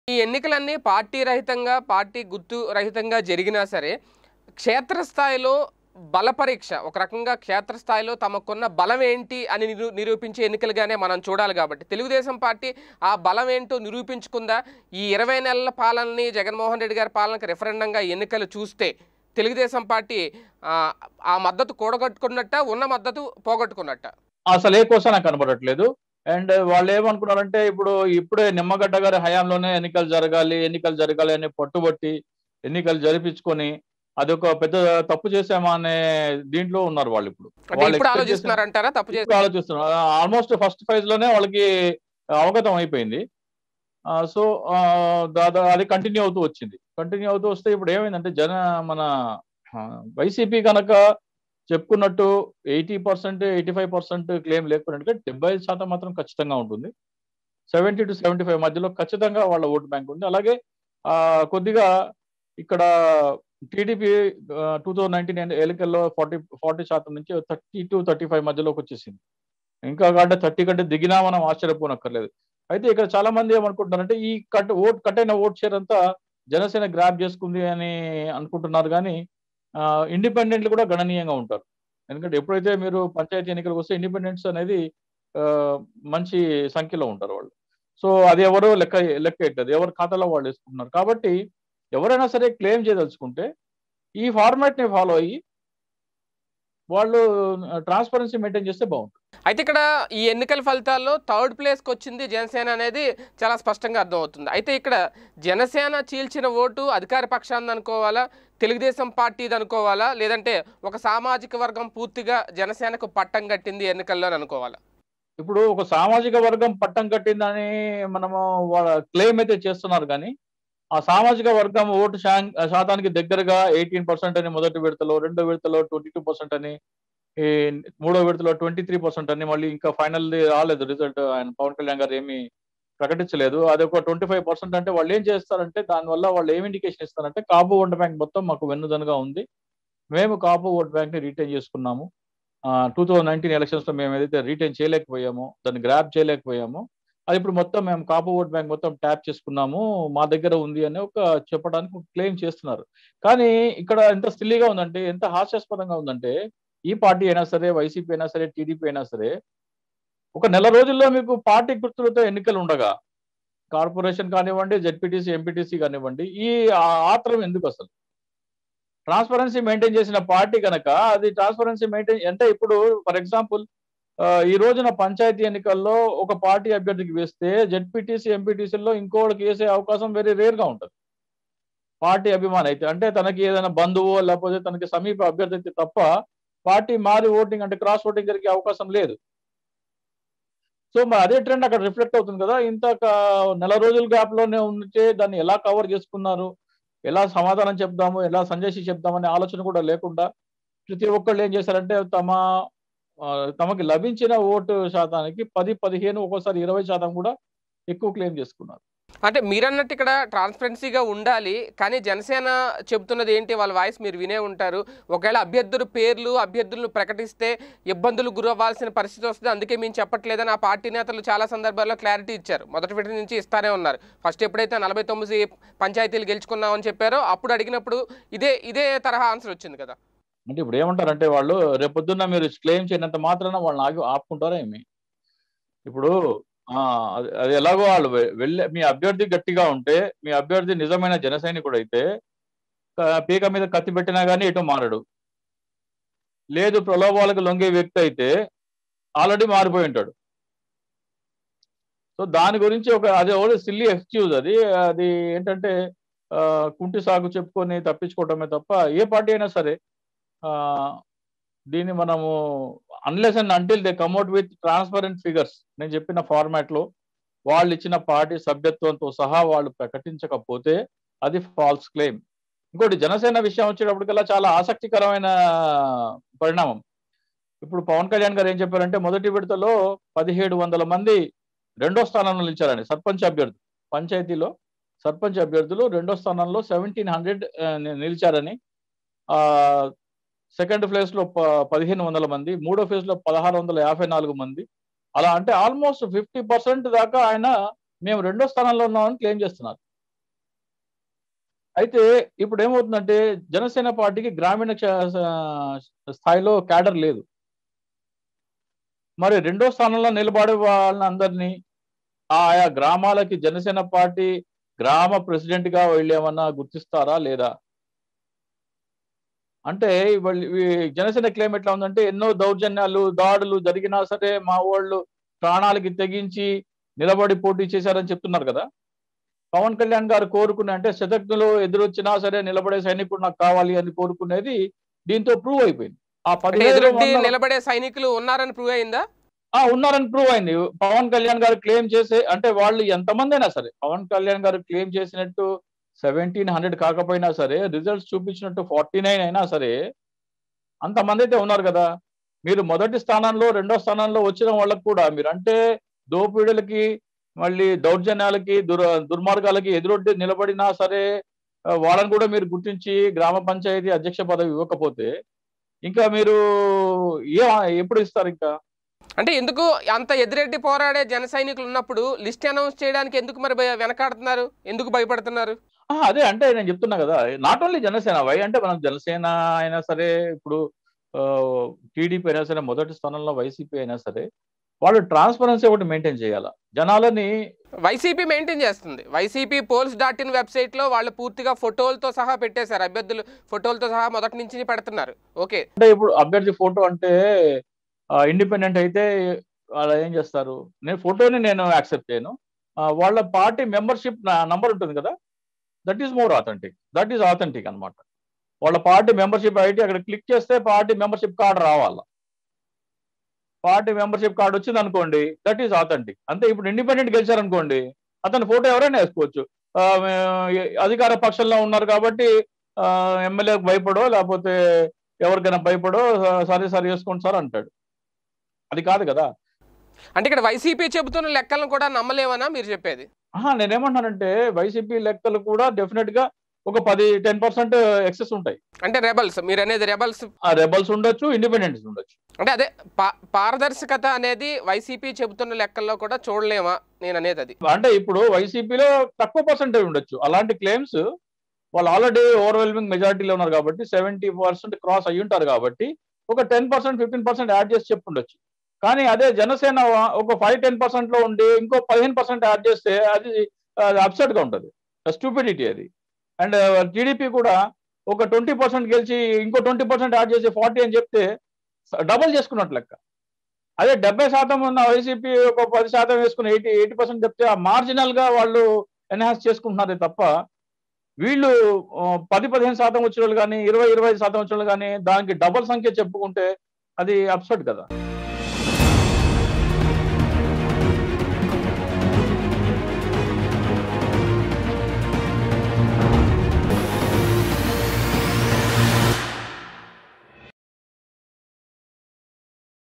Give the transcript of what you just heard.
ఈ ఎన్నికలన్నీ పార్టీ రహితంగా పార్టీ గుర్తు రహితంగా జరిగినా సరే క్షేత్రస్థాయిలో బల పరీక్ష ఒక రకంగా క్షేత్రస్థాయిలో తమకున్న బలం ఏంటి అని నిరూ నిరూపించే ఎన్నికలుగానే మనం చూడాలి కాబట్టి తెలుగుదేశం పార్టీ ఆ బలం ఏంటో నిరూపించుకుందా ఈ ఇరవై నెలల పాలనని జగన్మోహన్ రెడ్డి గారి పాలనకి రెఫరెండంగా ఎన్నికలు చూస్తే తెలుగుదేశం పార్టీ ఆ, ఆ మద్దతు కూడగట్టుకున్నట్ట ఉన్న మద్దతు పోగొట్టుకున్నట్ట అసలు ఏ కోసం నాకు కనబడట్లేదు అండ్ వాళ్ళు ఏమనుకున్నారంటే ఇప్పుడు ఇప్పుడే నిమ్మగడ్డ గారి హయాంలోనే ఎన్నికలు జరగాలి ఎన్నికలు జరగాలి అని పట్టుబట్టి ఎన్నికలు జరిపించుకొని అదొక పెద్ద తప్పు చేసామా అనే దీంట్లో ఉన్నారు వాళ్ళు ఇప్పుడు అంటే వాళ్ళు ఇప్పుడు expect చేసిన- ఆలోచిస్తున్నారంటారా తప్పు చేసి ఇప్పుడు ఆలోచిస్తున్నారు ఆల్మోస్ట్ ఫస్ట్ ఫేజ్ లోనే వాళ్ళకి అవగతం అయిపోయింది సో దాదా అది కంటిన్యూ అవుతూ వచ్చింది కంటిన్యూ అవుతూ వస్తే ఇప్పుడు ఏమైందంటే జన మన వైసీపీ కనుక చెప్పుకున్నట్టు eighty percent eighty five percent claim లేకున్నట్టుగా డెబ్బై ఐదు శాతం మాత్రం ఖచ్చితంగా ఉంటుంది సెవెంటీ టు సెవెంటీ ఫైవ్ మధ్యలో ఖచ్చితంగా వాళ్ళ ఓట్ బ్యాంక్ ఉంది అలాగే ఆ, కొద్దిగా ఇక్కడ టీడీపీ టూ థౌజండ్ నైన్టీన్ ఎన్నికల్లో ఫార్టీ ఫార్టీ శాతం నుంచి థర్టీ టు థర్టీ ఫైవ్ మధ్యలోకి వచ్చేసింది ఇంకా కంటే థర్టీ కంటే దిగినా మనం ఆశ్చర్యపోనక్కర్లేదు అయితే ఇక్కడ చాలా మంది ఏమనుకుంటున్నారంటే ఈ కట్ ఓట్ కట్ అయిన ఓట్ షేర్ అంతా జనసేన గ్రాప్ చేసుకుంది అని అనుకుంటున్నారు కానీ ఇండిపెండెంట్లు కూడా గణనీయంగా ఉంటారు ఎందుకంటే ఎప్పుడైతే మీరు పంచాయతీ ఎన్నికలకు వస్తే ఇండిపెండెంట్స్ అనేది ఆ, మంచి సంఖ్యలో ఉంటారు వాళ్ళు సో అది ఎవరు లెక్క లెక్క ఎట్టదు ఎవరి ఖాతాలో వాళ్ళు వేసుకుంటున్నారు కాబట్టి ఎవరైనా సరే క్లెయిమ్ చేయదలుచుకుంటే ఈ ఫార్మాట్ ని ఫాలో అయ్యి వాళ్ళు ట్రాన్స్పరెన్సీ మెయింటైన్ చేస్తే బాగుంటుంది అయితే ఇక్కడ ఈ ఎన్నికల ఫలితాల్లో థర్డ్ ప్లేస్కి వచ్చింది జనసేన అనేది చాలా స్పష్టంగా అర్థమవుతుంది అయితే ఇక్కడ జనసేన చీల్చిన ఓటు అధికార పక్షాన్ని అనుకోవాలా తెలుగుదేశం పార్టీది అనుకోవాలా లేదంటే ఒక సామాజిక వర్గం పూర్తిగా జనసేనకు పట్టం కట్టింది ఎన్నికల్లో అని అనుకోవాలా ఇప్పుడు ఒక సామాజిక వర్గం పట్టం కట్టిందని మనము వాళ్ళ క్లెయిమ్ అయితే చేస్తున్నారు కానీ ఆ సామాజిక వర్గం ఓటు శాం- శాతానికి దగ్గరగా ఎయిటీన్ పర్సెంట్ అని మొదటి విడతలో రెండో విడతలో ట్వంటీ టూ పర్సెంట్ అని ఈ మూడో విడతలో ట్వంటీ త్రీ పర్సెంట్ అని మళ్ళీ ఇంకా ఫైనల్ రాలేదు రిజల్ట్ ఆయన పవన్ కళ్యాణ్ గారు ఏమీ ప్రకటించలేదు అది ఒక ట్వంటీ ఫైవ్ పర్సెంట్ అంటే వాళ్ళు ఏం చేస్తారంటే దానివల్ల వాళ్ళు ఏం ఇండికేషన్ ఇస్తారంటే కాపు ఓట్ బ్యాంక్ మొత్తం మాకు వెన్నుదనుగా ఉంది మేము కాపు ఓట్ బ్యాంక్ ని రీటైన్ చేసుకున్నాము టూ థౌజండ్ నైన్టీన్ ఎలక్షన్స్ లో మేము ఏదైతే రీటైన్ చేయలేకపోయామో దాన్ని గ్రాప్ చేయలేకపోయామో అది ఇప్పుడు మొత్తం మేము కాపు ఓట్ బ్యాంక్ మొత్తం ట్యాప్ చేసుకున్నాము మా దగ్గర ఉంది అని ఒక చెప్పడానికి క్లెయిమ్ చేస్తున్నారు కానీ ఇక్కడ ఎంత సిల్లీగా ఉందంటే ఎంత హాస్యాస్పదంగా ఉందంటే ఈ పార్టీ అయినా సరే వైసీపీ అయినా సరే టీడీపీ అయినా సరే ఒక నెల రోజుల్లో మీకు పార్టీ గుర్తులతో ఎన్నికలు ఉండగా కార్పొరేషన్ కానివ్వండి జెడ్పీటీసీ ఎంపీటీసీ కానివ్వండి ఈ ఆ- ఆత్రం ఎందుకు అసలు ట్రాన్స్పరెన్సీ మెయింటైన్ చేసిన పార్టీ కనుక అది ట్రాన్స్పరెన్సీ మెయింటైన్ అంటే ఇప్పుడు ఫర్ ఎగ్జాంపుల్ ఈ రోజున పంచాయతీ ఎన్నికల్లో ఒక పార్టీ అభ్యర్థికి వేస్తే జెడ్పీటీసీ ఎంపీటీసీల్లో ఇంకోటికి వేసే అవకాశం వెరీ రేర్ గా ఉంటుంది పార్టీ అభిమాని అయితే అంటే తనకి ఏదైనా బంధువు లేకపోతే తనకి సమీప అభ్యర్థి అయితే తప్ప పార్టీ మారి ఓటింగ్ అంటే క్రాస్ ఓటింగ్ జరిగే అవకాశం లేదు సో మరి అదే ట్రెండ్ అక్కడ రిఫ్లెక్ట్ అవుతుంది కదా ఇంత క- నెల రోజుల గ్యాప్ లోనే ఉంటే దాన్ని ఎలా కవర్ చేసుకున్నారు ఎలా సమాధానం చెప్దాము ఎలా సంజయ్ చెప్దామనే ఆలోచన కూడా లేకుండా ప్రతి ఒక్కళ్ళు ఏం చేశారంటే తమ ఆ, తమకి లభించిన ఓటు శాతానికి పది పదిహేను ఒక్కోసారి ఇరవై శాతం కూడా ఎక్కువ క్లెయిమ్ చేసుకున్నారు అంటే మీరన్నట్టు ఇక్కడ ట్రాన్స్పరెన్సీగా ఉండాలి కానీ జనసేన చెబుతున్నది ఏంటి వాళ్ళ వాయిస్ మీరు వినే ఉంటారు ఒకవేళ అభ్యర్థుల పేర్లు అభ్యర్థులను ప్రకటిస్తే ఇబ్బందులు గురవ్వాల్సిన పరిస్థితి వస్తుంది అందుకే మేము చెప్పట్లేదని ఆ పార్టీ నేతలు చాలా సందర్భాల్లో క్లారిటీ ఇచ్చారు మొదటి విడత నుంచి ఇస్తానే ఉన్నారు ఫస్ట్ ఎప్పుడైతే నలభై తొమ్మిది పంచాయతీలు గెలుచుకున్నామని చెప్పారో అప్పుడు అడిగినప్పుడు ఇదే ఇదే తరహా ఆన్సర్ వచ్చింది కదా అంటే ఇప్పుడు ఏమంటారంటే వాళ్ళు రేపొద్దున్న మీరు క్లెయిమ్ చేయనంత మాత్రాన వాళ్ళని ఆగి ఆపుకుంటారా ఏమి ఇప్పుడు ఆ, అది అది ఎలాగో వాళ్ళు వె- వెళ్ళే మీ అభ్యర్థి గట్టిగా ఉంటే మీ అభ్యర్థి నిజమైన జన సైనికుడు అయితే క- పీక మీద కత్తి పెట్టినా కానీ ఎటు మారడు లేదు ప్రలోభాలకు లొంగే వ్యక్తి అయితే ఆల్రెడీ మారిపోయి ఉంటాడు సో దాని గురించి ఒక అది ఓన్లీ సిల్లీ ఎక్స్క్యూజ్ అది అది ఏంటంటే ఆ, కుంటి సాగు చెప్పుకొని తప్పించుకోవటమే తప్ప ఏ పార్టీ అయినా సరే ఆ, దీన్ని మనము unless and until they come out with transparent figures నేను చెప్పిన ఫార్మాట్ లో వాళ్ళు ఇచ్చిన పార్టీ సభ్యత్వంతో సహా వాళ్ళు ప్రకటించకపోతే అది ఫాల్స్ క్లెయిమ్ ఇంకోటి జనసేన విషయం వచ్చేటప్పటికల్లా చాలా ఆసక్తికరమైన పరిణామం ఇప్పుడు పవన్ కళ్యాణ్ గారు ఏం చెప్పారంటే మొదటి విడతలో పదిహేడు వందల మంది రెండో స్థానంలో నిలిచారని సర్పంచ్ అభ్యర్థులు పంచాయతీలో సర్పంచ్ అభ్యర్థులు రెండో స్థానంలో సెవెంటీన్ హండ్రెడ్ నిలిచారని ఆ సెకండ్ ఫేజ్ లో ప- పదిహేను వందల మంది మూడో ఫేజ్ లో పదహారు వందల యాభై నాలుగు మంది అలా అంటే ఆల్మోస్ట్ ఫిఫ్టీ పర్సెంట్ దాకా ఆయన మేము రెండో స్థానంలో ఉన్నామని క్లెయిమ్ చేస్తున్నారు అయితే ఇప్పుడు ఏమవుతుందంటే జనసేన పార్టీకి గ్రామీణ క్ష- స్థాయిలో క్యాడర్ లేదు మరి రెండో స్థానంలో నిలబడే వాళ్ళని అందరినీ ఆయా గ్రామాలకి జనసేన పార్టీ గ్రామ ప్రెసిడెంట్ గా వెళ్ళేమన్నా గుర్తిస్తారా లేదా అంటే వాళ్ళు ఈ జనసేన క్లెయిమ్ ఎట్లా ఉందంటే ఎన్నో దౌర్జన్యాలు దాడులు జరిగినా సరే మా వాళ్ళు ప్రాణాలకి తెగించి నిలబడి పోటీ చేశారని చెప్తున్నారు కదా పవన్ కళ్యాణ్ గారు కోరుకునే అంటే శతజ్ఞులు ఎదురొచ్చినా సరే నిలబడే సైనికుడు నాకు కావాలి అని కోరుకునేది దీంతో ప్రూవ్ అయిపోయింది ఆ అంటే పదిహేడు ఎదురొడ్డి వందల- నిలబడే సైనికులు ఉన్నారని ప్రూవ్ అయిందా ఆ ఉన్నారని ప్రూవ్ అయింది పవన్ కళ్యాణ్ గారు క్లెయిమ్ చేసే అంటే వాళ్ళు ఎంతమంది అయినా సరే పవన్ కళ్యాణ్ గారు క్లెయిమ్ చేసినట్టు సెవెంటీన్ హండ్రెడ్ కాకపోయినా సరే రిజల్ట్స్ చూపించినట్టు ఫార్టీ నైన్ అయినా సరే అంతమంది అయితే ఉన్నారు కదా మీరు మొదటి స్థానంలో రెండో స్థానంలో వచ్చిన వాళ్ళకు కూడా మీరు అంటే దోపిడీలకి మళ్ళీ దౌర్జన్యాలకి దుర్ దుర్మార్గాలకి ఎదురొడ్డి నిలబడినా సరే ఆ, వాళ్ళని కూడా మీరు గుర్తించి గ్రామ పంచాయతీ అధ్యక్ష పదవి ఇవ్వకపోతే ఇంకా మీరు ఏ ఎప్పుడు ఇస్తారు ఇంకా అంటే ఎందుకు అంత ఎదురెడ్డి పోరాడే జన సైనికులు ఉన్నప్పుడు లిస్ట్ అనౌన్స్ చేయడానికి ఎందుకు మరి భయ- వెనకాడుతున్నారు ఎందుకు భయపడుతున్నారు ఆ, అదే అంటే నేను చెప్తున్నా కదా నాట్ ఓన్లీ జనసేన వై అంటే మనం జనసేన అయినా సరే ఇప్పుడు టీడీపీ అయినా సరే మొదటి స్థానంలో వైసీపీ అయినా సరే వాళ్ళు ట్రాన్స్పరెన్సీ ఒకటి మెయింటైన్ చేయాలి జనాలని వైసీపీ మెయింటైన్ చేస్తుంది YCP polls dot in website లో వాళ్ళు పూర్తిగా ఫోటోలతో సహా పెట్టేశారు అభ్యర్థులు ఫోటోలతో సహా మొదటి నుంచి పెడుతున్నారు ఓకే అంటే ఇప్పుడు అభ్యర్థి ఫోటో అంటే ఇండిపెండెంట్ అయితే వాళ్ళు ఏం చేస్తారు నేను ఫోటోని నేను యాక్సెప్ట్ చేయను ఆ, వాళ్ళ పార్టీ మెంబర్షిప్ నంబర్ ఉంటుంది కదా that is more authentic that is authentic అన్నమాట వాళ్ళ పార్టీ మెంబర్షిప్ ఐడి అక్కడ క్లిక్ చేస్తే పార్టీ మెంబర్షిప్ కార్డు రావాలా పార్టీ మెంబర్షిప్ కార్డు వచ్చింది అనుకోండి దట్ ఈస్ ఆథెంటిక్ అంతే ఇప్పుడు ఇండిపెండెంట్ గెలిచారనుకోండి అతని ఫోటో ఎవరైనా వేసుకోవచ్చు ఆ, మే- అధికార పక్షంలో ఉన్నారు కాబట్టి ఎమ్మెల్యేకి భయపడో లేకపోతే ఎవరికైనా భయపడో "స- సరే సరే వేసుకోండి సార్ అంటాడు అది కాదు కదా అంటే ఇక్కడ వైసీపీ చెబుతున్న లెక్కలను కూడా నమ్మలేమనా మీరు చెప్పేది ఆహా నేనేమంటానంటే వైసీపీ లెక్కలు కూడా డెఫినెట్ గా ఒక పది టెన్ పర్సెంట్ ఎక్సెస్ ఉంటాయి అంటే రెబల్స్ మీరు అనేది రెబల్స్ ఆ రెబల్స్ ఉండొచ్చు ఇండిపెండెంట్స్ ఉండొచ్చు అంటే అదే పా- పారదర్శకత అనేది వైసీపీ చెబుతున్న లెక్కల్లో కూడా చూడలేమా నేను అనేది అది అంటే ఇప్పుడు వైసీపీలో తక్కువ పర్సెంటేజ్ ఉండొచ్చు అలాంటి క్లెయిమ్స్ వాళ్ళు ఆల్రెడీ ఓవర్వెల్మింగ్ మెజారిటీలో ఉన్నారు కాబట్టి సెవెంటీ పర్సెంట్ క్రాస్ అయ్యి ఉంటారు కాబట్టి ఒక ten percent fifteen percent add చేసి చెప్పుండొచ్చు కానీ అదే జనసేన ఒక ఫైవ్ టెన్ పర్సెంట్ లో ఉండి ఇంకో పదిహేను పర్సెంట్ యాడ్ చేస్తే అది అప్సెట్ గా ఉంటుంది స్టూపిడిటీ అది అండ్ టీడీపీ కూడా ఒక ట్వంటీ పర్సెంట్ గెలిచి ఇంకో ట్వంటీ పర్సెంట్ యాడ్ చేసి ఫార్టీ అని చెప్తే డబుల్ చేసుకున్నట్లు లెక్క అదే డెబ్బై శాతం ఉన్న వైసీపీ ఒక పది శాతం వేసుకుని ఎయిటీ ఎయిటీ పర్సెంట్ చెప్తే ఆ మార్జినల్ గా వాళ్ళు ఎన్హాన్స్ చేసుకుంటున్నారే తప్ప వీళ్ళు ఆ, పది పదిహేను శాతం వచ్చిన వాళ్ళు కానీ ఇరవై ఇరవై ఐదు శాతం వచ్చిన వాళ్ళు కానీ దానికి డబుల్ సంఖ్య చెప్పుకుంటే అది అప్సెట్ కదా